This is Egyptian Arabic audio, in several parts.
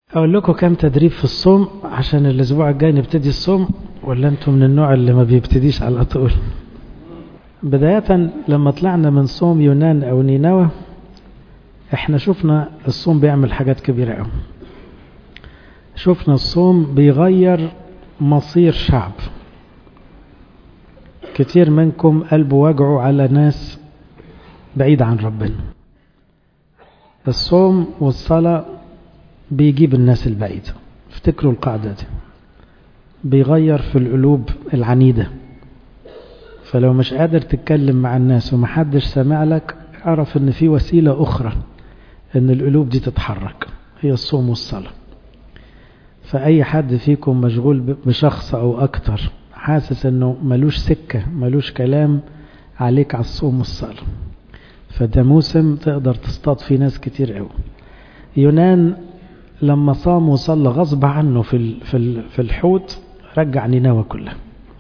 أقول لكم كام تدريب في الصوم عشان الأسبوع الجاي نبتدي الصوم ولا أنتم من النوع اللي ما بيبتديش على طول بداية لما طلعنا من صوم يونان أو نينوى احنا شفنا الصوم بيعمل حاجات كبيرة قوي شفنا الصوم بيغير مصير شعب كتير منكم قلبه وجعه على ناس بعيد عن ربنا الصوم والصلاة بيجيب الناس البعيدة افتكروا القاعدة دي بيغير في القلوب العنيدة فلو مش قادر تتكلم مع الناس ومحدش سامع لك اعرف ان في وسيلة اخرى ان القلوب دي تتحرك هي الصوم والصلاة فأي حد فيكم مشغول بشخص أو أكتر حاسس أنه ملوش سكة ملوش كلام عليك على الصوم والصلاة فده موسم تقدر تصطاد فيه ناس كتير قوي يونان لما صام وصلى غصب عنه في في الحوت رجع نينوى كلها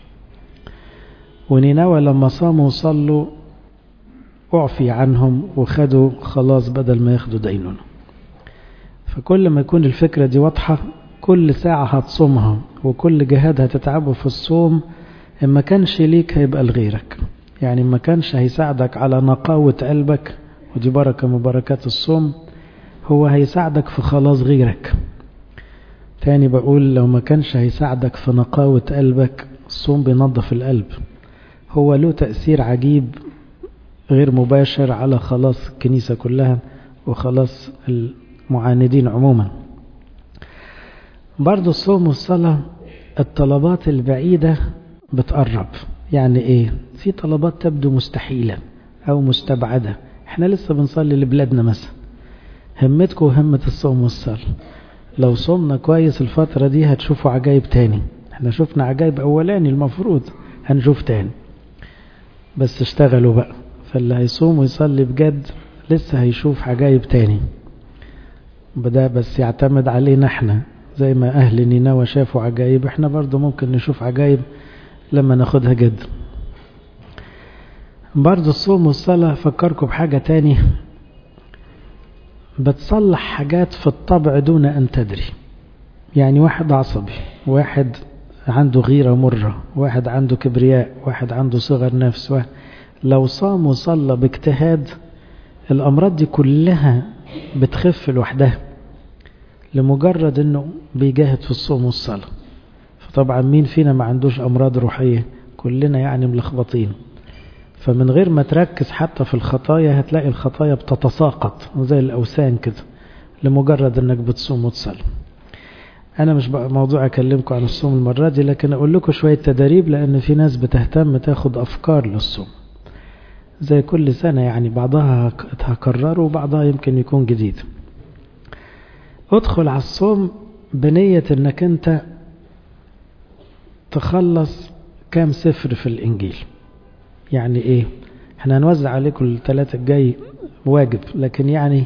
ونينوى لما صاموا وصلوا أعفي عنهم وخدوا خلاص بدل ما ياخدوا دينون فكل ما يكون الفكرة دي واضحة كل ساعة هتصومها وكل جهاد هتتعبه في الصوم إما كانش ليك هيبقى لغيرك يعني ما كانش هيساعدك على نقاوة قلبك ودي بركة من بركات الصوم هو هيساعدك في خلاص غيرك تاني بقول لو ما كانش هيساعدك في نقاوة قلبك الصوم بينظف القلب هو له تأثير عجيب غير مباشر على خلاص الكنيسة كلها وخلاص المعاندين عموما برضو الصوم والصلاة الطلبات البعيدة بتقرب يعني ايه في طلبات تبدو مستحيلة او مستبعدة احنا لسه بنصلي لبلادنا مثلا همتكم وهمة الصوم والصلاة لو صومنا كويس الفترة دي هتشوفوا عجايب تاني احنا شفنا عجايب اولاني المفروض هنشوف تاني بس اشتغلوا بقى فاللي هيصوم ويصلي بجد لسه هيشوف عجايب تاني بدا بس يعتمد علينا احنا زي ما اهل نينوى شافوا عجايب احنا برضو ممكن نشوف عجايب لما ناخدها جد برضو الصوم والصلاة فكركم بحاجة تاني بتصلح حاجات في الطبع دون أن تدري يعني واحد عصبي واحد عنده غيرة مرة واحد عنده كبرياء واحد عنده صغر نفس واحد لو صام وصلى باجتهاد الأمراض دي كلها بتخف لوحدها لمجرد انه بيجاهد في الصوم والصلاة فطبعا مين فينا ما عندوش أمراض روحية كلنا يعني ملخبطين فمن غير ما تركز حتى في الخطايا هتلاقي الخطايا بتتساقط زي الأوثان كده لمجرد انك بتصوم وتصلي انا مش بقى موضوع اكلمكم عن الصوم المرة دي لكن اقول لكم شوية تدريب لان في ناس بتهتم تاخد افكار للصوم زي كل سنة يعني بعضها هكرره وبعضها يمكن يكون جديد ادخل على الصوم بنية انك انت تخلص كام سفر في الانجيل يعني ايه احنا هنوزع عليكم الثلاثة الجاي واجب لكن يعني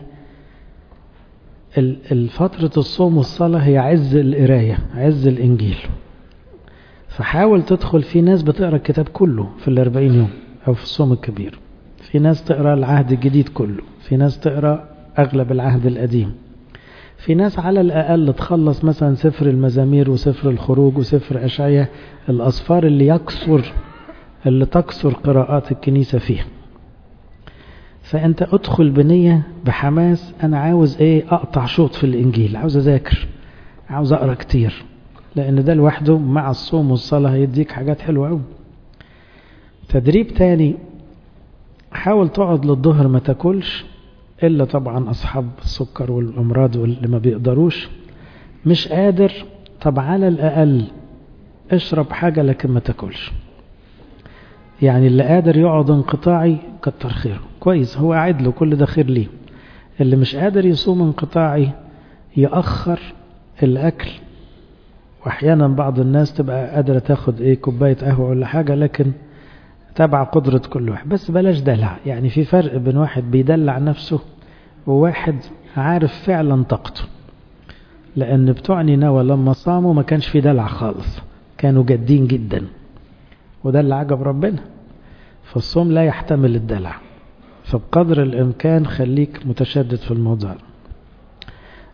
الفترة الصوم والصلاة هي عز القراية عز الانجيل فحاول تدخل في ناس بتقرا الكتاب كله في الاربعين يوم او في الصوم الكبير في ناس تقرا العهد الجديد كله في ناس تقرا اغلب العهد القديم في ناس على الأقل تخلص مثلا سفر المزامير وسفر الخروج وسفر أشعية الأصفار اللي يكسر اللي تكسر قراءات الكنيسة فيها فأنت أدخل بنية بحماس أنا عاوز إيه أقطع شوط في الإنجيل عاوز أذاكر عاوز أقرأ كتير لأن ده لوحده مع الصوم والصلاة هيديك حاجات حلوة أوي تدريب تاني حاول تقعد للظهر ما تاكلش إلا طبعا أصحاب السكر والأمراض واللي ما بيقدروش مش قادر طب على الأقل اشرب حاجة لكن ما تاكلش يعني اللي قادر يقعد انقطاعي كتر خيره كويس هو قاعد له كل ده خير ليه اللي مش قادر يصوم انقطاعي يأخر الأكل وأحيانا بعض الناس تبقى قادرة تاخد ايه كوباية قهوة ولا حاجة لكن تبع قدرة كل واحد بس بلاش دلع يعني في فرق بين واحد بيدلع نفسه وواحد عارف فعلا طاقته لأن بتوع نينوى لما صاموا ما كانش في دلع خالص كانوا جادين جدا وده اللي عجب ربنا فالصوم لا يحتمل الدلع فبقدر الإمكان خليك متشدد في الموضوع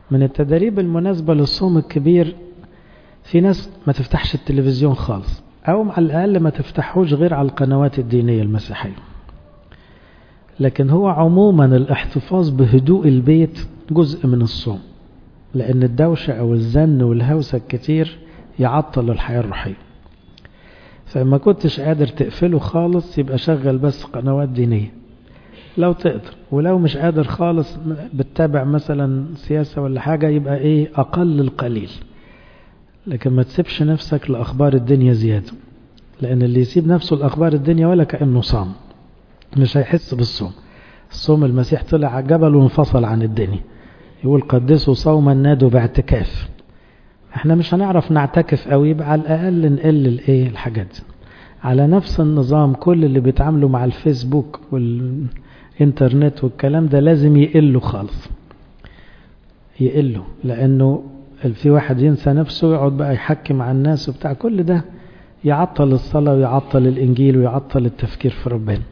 من التدريب المناسبة للصوم الكبير في ناس ما تفتحش التلفزيون خالص أو على الأقل ما تفتحوش غير على القنوات الدينية المسيحية لكن هو عموما الاحتفاظ بهدوء البيت جزء من الصوم لأن الدوشة أو الزن والهوسة الكتير يعطل الحياة الروحية فما كنتش قادر تقفله خالص يبقى شغل بس قنوات دينية لو تقدر ولو مش قادر خالص بتتابع مثلا سياسة ولا حاجة يبقى ايه أقل القليل لكن ما تسيبش نفسك لأخبار الدنيا زيادة لأن اللي يسيب نفسه لأخبار الدنيا ولا كأنه صام مش هيحس بالصوم الصوم المسيح طلع على الجبل وانفصل عن الدنيا يقول قدسوا صوما نادوا باعتكاف احنا مش هنعرف نعتكف قوي يبقى على الأقل نقل الايه الحاجات دي على نفس النظام كل اللي بيتعاملوا مع الفيسبوك والإنترنت والكلام ده لازم يقلوا خالص يقلوا لأنه في واحد ينسى نفسه يقعد بقى يحكي مع الناس وبتاع كل ده يعطل الصلاة ويعطل الإنجيل ويعطل التفكير في ربنا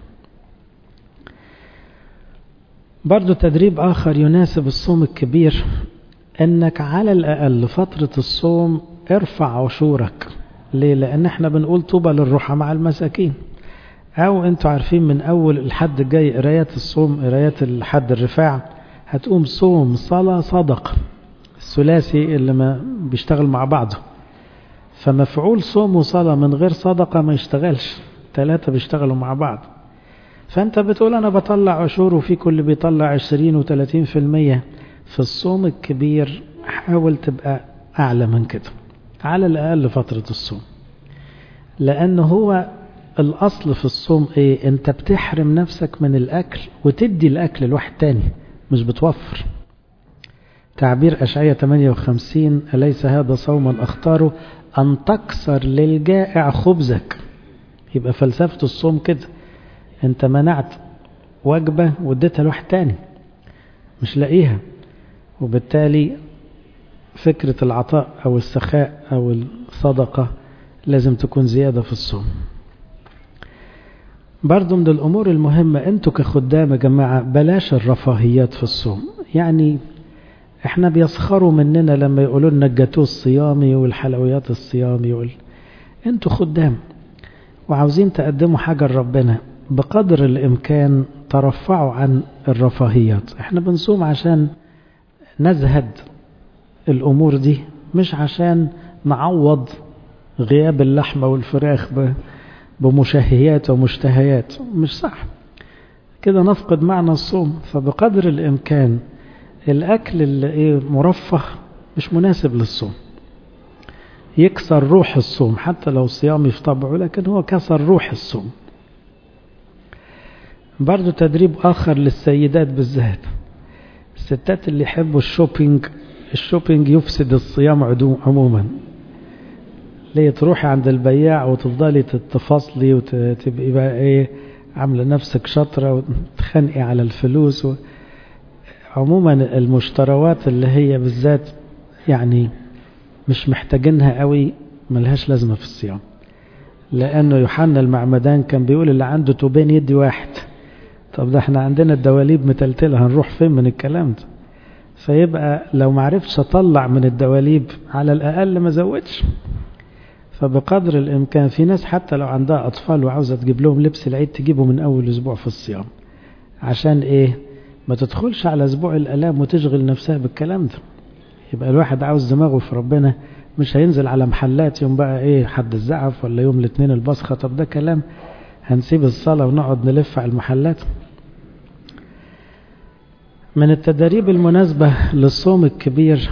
برضو تدريب آخر يناسب الصوم الكبير أنك على الأقل فترة الصوم ارفع عشورك ليه؟ لأن احنا بنقول طوبى للرحى مع المساكين أو أنتوا عارفين من أول الحد الجاي قرايات الصوم قرايات الحد الرفاع هتقوم صوم صلاة صدقة الثلاثي اللي ما بيشتغل مع بعضه فمفعول صوم وصلاة من غير صدقة ما يشتغلش ثلاثة بيشتغلوا مع بعض فأنت بتقول أنا بطلع عشور وفي كل بيطلع عشرين وثلاثين في المية في الصوم الكبير حاول تبقى أعلى من كده على الأقل فترة الصوم لأن هو الأصل في الصوم إيه أنت بتحرم نفسك من الأكل وتدي الأكل لواحد تاني مش بتوفر تعبير أشعية 58 أليس هذا صوما أختاره أن تكسر للجائع خبزك يبقى فلسفة الصوم كده أنت منعت وجبة واديتها لواحد تاني مش لاقيها وبالتالي فكرة العطاء أو السخاء أو الصدقة لازم تكون زيادة في الصوم برضو من الأمور المهمة أنتوا كخدام يا جماعة بلاش الرفاهيات في الصوم يعني احنا بيسخروا مننا لما يقولوا لنا الجاتوه الصيامي والحلويات الصيامي وال... انتوا خدام وعاوزين تقدموا حاجة لربنا بقدر الإمكان ترفعوا عن الرفاهيات احنا بنصوم عشان نزهد الأمور دي مش عشان نعوض غياب اللحمة والفراخ بمشهيات ومشتهيات مش صح كده نفقد معنى الصوم فبقدر الإمكان الأكل اللي إيه مرفه مش مناسب للصوم يكسر روح الصوم حتى لو صيامي في طبعه لكن هو كسر روح الصوم برضو تدريب آخر للسيدات بالذات الستات اللي يحبوا الشوبينج الشوبينج يفسد الصيام عموما ليه تروحي عند البياع وتفضلي تتفاصلي وتبقي بقى ايه عامله نفسك شاطره وتخنقي على الفلوس و... عموما المشتروات اللي هي بالذات يعني مش محتاجينها قوي ملهاش لازمه في الصيام لانه يوحنا المعمدان كان بيقول اللي عنده توبين يدي واحد طب ده احنا عندنا الدواليب متلتله هنروح فين من الكلام ده فيبقى لو معرفتش اطلع من الدواليب على الاقل ما زودش فبقدر الامكان في ناس حتى لو عندها اطفال وعاوزه تجيب لهم لبس العيد تجيبه من اول اسبوع في الصيام عشان ايه ما تدخلش على اسبوع الالام وتشغل نفسها بالكلام ده يبقى الواحد عاوز دماغه في ربنا مش هينزل على محلات يوم بقى ايه حد الزعف ولا يوم الاثنين البصخه طب ده كلام هنسيب الصلاه ونقعد نلف على المحلات من التدريب المناسبة للصوم الكبير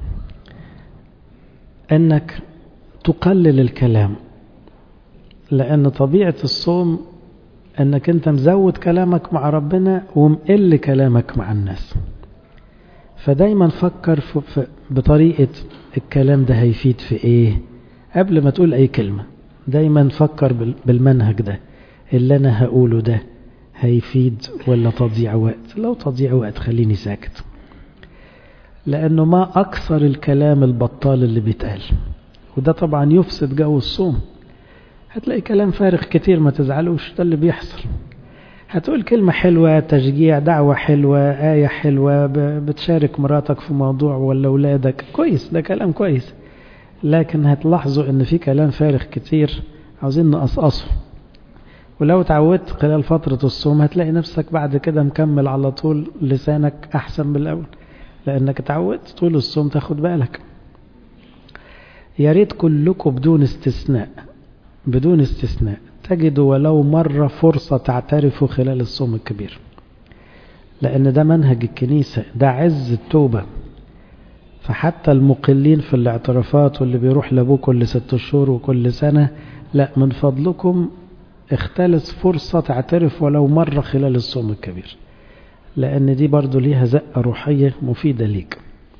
انك تقلل الكلام لان طبيعة الصوم انك انت مزود كلامك مع ربنا ومقل كلامك مع الناس فدايما فكر في بطريقة الكلام ده هيفيد في ايه قبل ما تقول اي كلمة دايما فكر بالمنهج ده اللي انا هقوله ده هيفيد ولا تضيع وقت لو تضيع وقت خليني ساكت لأنه ما أكثر الكلام البطال اللي بيتقال وده طبعا يفسد جو الصوم هتلاقي كلام فارغ كتير ما تزعلوش ده اللي بيحصل هتقول كلمة حلوة تشجيع دعوة حلوة آية حلوة بتشارك مراتك في موضوع ولا أولادك كويس ده كلام كويس لكن هتلاحظوا ان في كلام فارغ كتير عاوزين نقصقصه ولو تعودت خلال فترة الصوم هتلاقي نفسك بعد كده مكمل على طول لسانك أحسن من الأول لأنك تعودت طول الصوم تاخد بالك يا ريت كلكم بدون استثناء بدون استثناء تجدوا ولو مرة فرصة تعترفوا خلال الصوم الكبير لأن ده منهج الكنيسة ده عز التوبة فحتى المقلين في الاعترافات واللي بيروح لابوه كل ست شهور وكل سنة لا من فضلكم اختلس فرصة تعترف ولو مرة خلال الصوم الكبير لأن دي برضو ليها زقة روحية مفيدة ليك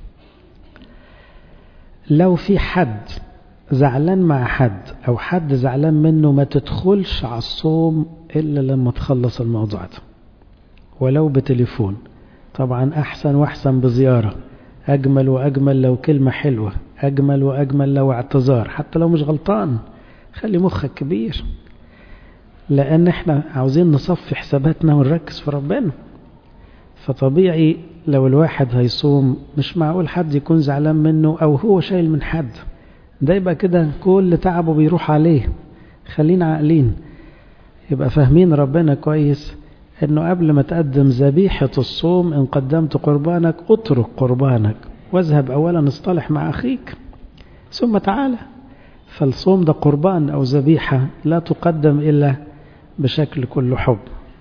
لو في حد زعلان مع حد أو حد زعلان منه ما تدخلش على الصوم إلا لما تخلص الموضوع ده ولو بتليفون طبعا أحسن وأحسن بزيارة أجمل وأجمل لو كلمة حلوة أجمل وأجمل لو اعتذار حتى لو مش غلطان خلي مخك كبير لأن احنا عاوزين نصفي حساباتنا ونركز في ربنا فطبيعي لو الواحد هيصوم مش معقول حد يكون زعلان منه أو هو شايل من حد ده يبقى كده كل تعبه بيروح عليه خلينا عاقلين يبقى فاهمين ربنا كويس انه قبل ما تقدم ذبيحة الصوم ان قدمت قربانك اترك قربانك واذهب اولا اصطلح مع اخيك ثم تعالى فالصوم ده قربان او ذبيحة لا تقدم الا بشكل كله حب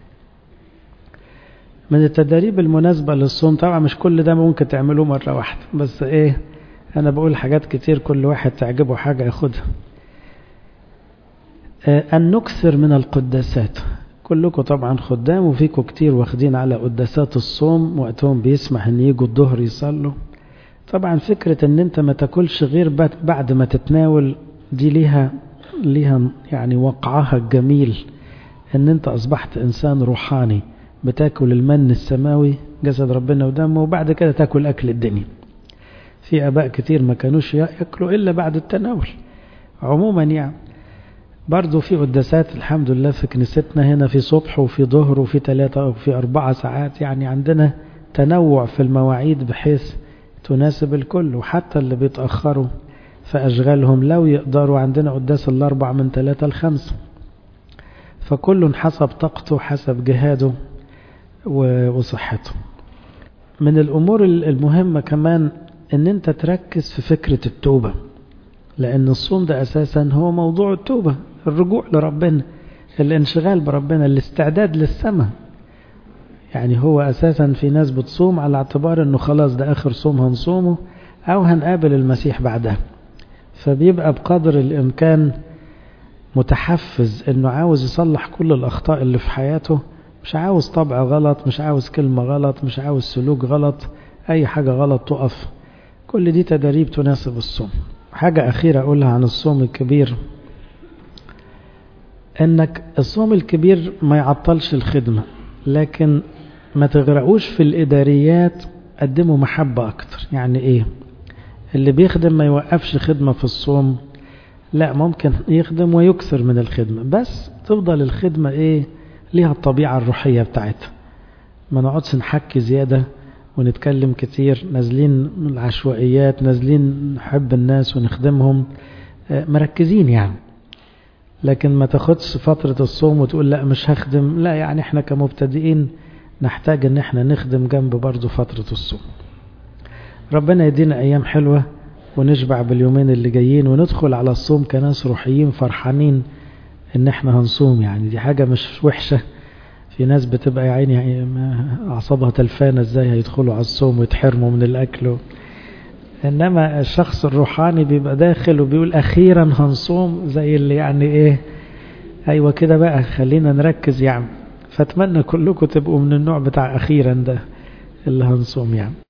من التدريب المناسبة للصوم طبعا مش كل ده ممكن تعمله مرة واحدة بس ايه انا بقول حاجات كتير كل واحد تعجبه حاجة ياخدها أن نكثر من القداسات كلكم طبعا خدام وفيكم كتير واخدين على قداسات الصوم وقتهم بيسمح ان يجوا الظهر يصلوا طبعا فكرة ان انت ما تاكلش غير بعد ما تتناول دي ليها ليها يعني وقعها الجميل ان انت اصبحت انسان روحاني بتاكل المن السماوي جسد ربنا ودمه وبعد كده تاكل اكل الدنيا في اباء كتير ما كانوش ياكلوا الا بعد التناول عموما يعني برضو في قداسات الحمد لله في كنيستنا هنا في صبح وفي ظهر وفي ثلاثة وفي أربعة ساعات يعني عندنا تنوع في المواعيد بحيث تناسب الكل وحتى اللي بيتأخروا في أشغالهم لو يقدروا عندنا قداس الأربع من ثلاثة لخمسة فكل حسب طاقته حسب جهاده وصحته من الأمور المهمة كمان ان انت تركز في فكرة التوبة لأن الصوم ده أساسا هو موضوع التوبة الرجوع لربنا الانشغال بربنا الاستعداد للسماء يعني هو أساسا في ناس بتصوم على اعتبار أنه خلاص ده آخر صوم هنصومه أو هنقابل المسيح بعدها فبيبقى بقدر الإمكان متحفز أنه عاوز يصلح كل الأخطاء اللي في حياته مش عاوز طبع غلط مش عاوز كلمة غلط مش عاوز سلوك غلط أي حاجة غلط تقف كل دي تدريب تناسب الصوم حاجة أخيرة أقولها عن الصوم الكبير أنك الصوم الكبير ما يعطلش الخدمة لكن ما تغرقوش في الإداريات قدموا محبة أكتر يعني إيه اللي بيخدم ما يوقفش خدمة في الصوم لا ممكن يخدم ويكثر من الخدمة بس تفضل الخدمة إيه ليها الطبيعة الروحية بتاعتها ما نقعدش نحكي زيادة ونتكلم كتير نازلين من العشوائيات نازلين نحب الناس ونخدمهم مركزين يعني لكن ما تاخدش فترة الصوم وتقول لا مش هخدم لا يعني احنا كمبتدئين نحتاج ان احنا نخدم جنب برضو فترة الصوم ربنا يدينا ايام حلوة ونشبع باليومين اللي جايين وندخل على الصوم كناس روحيين فرحانين ان احنا هنصوم يعني دي حاجة مش وحشة في ناس بتبقى يا عيني يعني اعصابها تلفانة ازاي هيدخلوا على الصوم ويتحرموا من الاكل انما الشخص الروحاني بيبقى داخل وبيقول اخيرا هنصوم زي اللي يعني ايه ايوه كده بقى خلينا نركز يعني فاتمنى كلكم تبقوا من النوع بتاع اخيرا ده اللي هنصوم يعني